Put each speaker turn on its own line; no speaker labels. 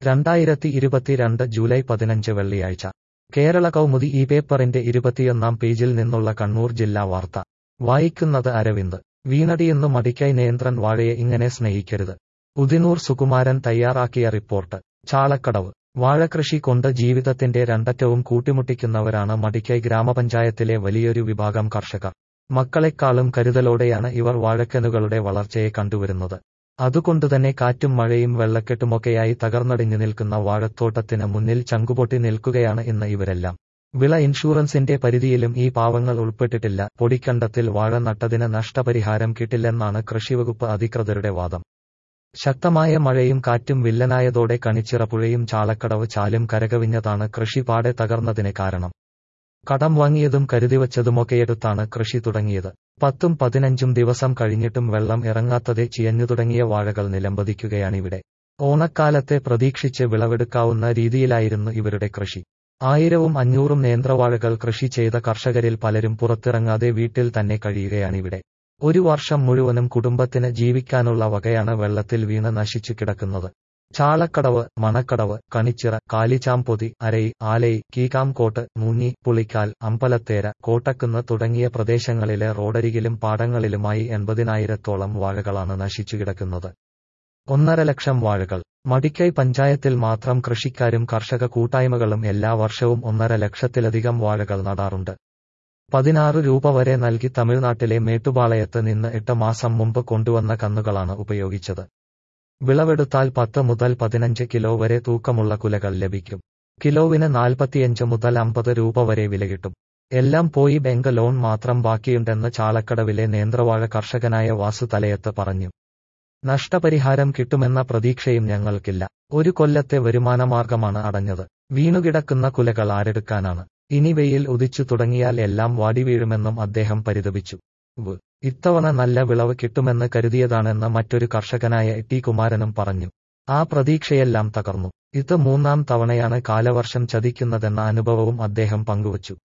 രണ്ടായിരത്തി ഇരുപത്തിരണ്ട് ജൂലൈ പതിനഞ്ച് വെള്ളിയാഴ്ച കേരള കൗമുദി ഈ പേപ്പറിന്റെ ഇരുപത്തിയൊന്നാം പേജിൽ നിന്നുള്ള കണ്ണൂർ ജില്ലാ വാർത്ത വായിക്കുന്നത് അരവിന്ദ് വീണടിയെന്നു മടിക്കൈ നേന്ത്രൻ വാഴയെ ഇങ്ങനെ സ്നേഹിക്കരുത് ഉദിനൂർ സുകുമാരൻ തയ്യാറാക്കിയ റിപ്പോർട്ട് ചാളക്കടവ് വാഴകൃഷി കൊണ്ട് ജീവിതത്തിന്റെ രണ്ടറ്റവും കൂട്ടിമുട്ടിക്കുന്നവരാണ് മടിക്കൈ ഗ്രാമപഞ്ചായത്തിലെ വലിയൊരു വിഭാഗം കർഷകർ മക്കളെക്കാളും കരുതലോടെയാണ് ഇവർ വാഴക്കനുകളുടെ വളർച്ചയെ കണ്ടുവരുന്നത് അതുകൊണ്ടുതന്നെ കാറ്റും മഴയും വെള്ളക്കെട്ടുമൊക്കെയായി തകർന്നടിഞ്ഞു നിൽക്കുന്ന വാഴത്തോട്ടത്തിന് മുന്നിൽ ചങ്കുപൊട്ടി നിൽക്കുകയാണ് ഇന്ന് ഇവരെല്ലാം വിള ഇൻഷുറൻസിന്റെ പരിധിയിലും ഈ പാവങ്ങൾ ഉൾപ്പെട്ടിട്ടില്ല പൊടിക്കണ്ടത്തിൽ വാഴ നട്ടതിന് നഷ്ടപരിഹാരം കിട്ടില്ലെന്നാണ് കൃഷിവകുപ്പ് അധികൃതരുടെ വാദം ശക്തമായ മഴയും കാറ്റും വില്ലനായതോടെ കണിച്ചിറ പുഴയും ചാളക്കടവ് ചാലും കരകവിഞ്ഞതാണ് കൃഷി പാടെ തകർന്നതിന് കാരണം കടം വാങ്ങിയതും കരുതിവച്ചതുമൊക്കെയെടുത്താണ് കൃഷി തുടങ്ങിയത് പത്തും പതിനഞ്ചും ദിവസം കഴിഞ്ഞിട്ടും വെള്ളം ഇറങ്ങാത്തതെ ചിയഞ്ഞു തുടങ്ങിയ വാഴകൾ നിലംപതിക്കുകയാണിവിടെ ഓണക്കാലത്തെ പ്രതീക്ഷിച്ച് വിളവെടുക്കാവുന്ന രീതിയിലായിരുന്നു ഇവരുടെ കൃഷി ആയിരവും അഞ്ഞൂറും നേന്ത്രവാഴകൾ കൃഷി ചെയ്ത കർഷകരിൽ പലരും പുറത്തിറങ്ങാതെ വീട്ടിൽ തന്നെ കഴിയുകയാണിവിടെ ഒരു വർഷം മുഴുവനും കുടുംബത്തിന് ജീവിക്കാനുള്ള വകയാണ് വെള്ളത്തിൽ വീണ് നശിച്ചു കിടക്കുന്നത് ചാളക്കടവ് മണക്കടവ് കണിച്ചിറ കാലിച്ചാംപൊതി അരയി ആലൈ കീകാംകോട്ട് മൂന്നി പുളിക്കാൽ അമ്പലത്തേര കോട്ടക്കുന്ന് തുടങ്ങിയ പ്രദേശങ്ങളിലെ റോഡരികിലും പാടങ്ങളിലുമായി എൺപതിനായിരത്തോളം വാഴകളാണ് നശിച്ചു കിടക്കുന്നത് ഒന്നര ലക്ഷം വാഴകൾ മടിക്കൈ പഞ്ചായത്തിൽ മാത്രം കൃഷിക്കാരും കർഷക കൂട്ടായ്മകളും എല്ലാ വർഷവും ഒന്നര ലക്ഷത്തിലധികം വാഴകൾ നടാറുണ്ട് പതിനാറ് രൂപ വരെ നൽകി തമിഴ്നാട്ടിലെ മേട്ടുപാളയത്ത് നിന്ന് എട്ട് മാസം മുമ്പ് കൊണ്ടുവന്ന കന്നുകളാണ് ഉപയോഗിച്ചത് വിളവെടുത്താൽ പത്ത് മുതൽ പതിനഞ്ച് കിലോ വരെ തൂക്കമുള്ള കുലകൾ ലഭിക്കും കിലോവിന് നാൽപ്പത്തിയഞ്ച് മുതൽ അമ്പത് രൂപ വരെ വില കിട്ടും എല്ലാം പോയി ബാങ്ക് ലോൺ മാത്രം ബാക്കിയുണ്ടെന്ന് ചാളക്കടവിലെ നേന്ത്രവാഴ കർഷകനായ വാസു തലയത്ത് പറഞ്ഞു നഷ്ടപരിഹാരം കിട്ടുമെന്ന പ്രതീക്ഷയും ഞങ്ങൾക്കില്ല ഒരു കൊല്ലത്തെ വരുമാനമാർഗമാണ് അടഞ്ഞത് വീണുകിടക്കുന്ന കുലകൾ ആരെടുക്കാനാണ് ഇനി വെയിൽ ഉദിച്ചു തുടങ്ങിയാൽ എല്ലാം വാടി വീഴുമെന്നും അദ്ദേഹം പരിതപിച്ചു വ് ഇത്തവണ നല്ല വിളവ് കിട്ടുമെന്ന് കരുതിയതാണെന്ന് മറ്റൊരു കർഷകനായ ടി കുമാരനും പറഞ്ഞു ആ പ്രതീക്ഷയെല്ലാം തകർന്നു ഇത് മൂന്നാം തവണയാണ് കാലവർഷം ചതിക്കുന്നതെന്ന അനുഭവവും അദ്ദേഹം പങ്കുവച്ചു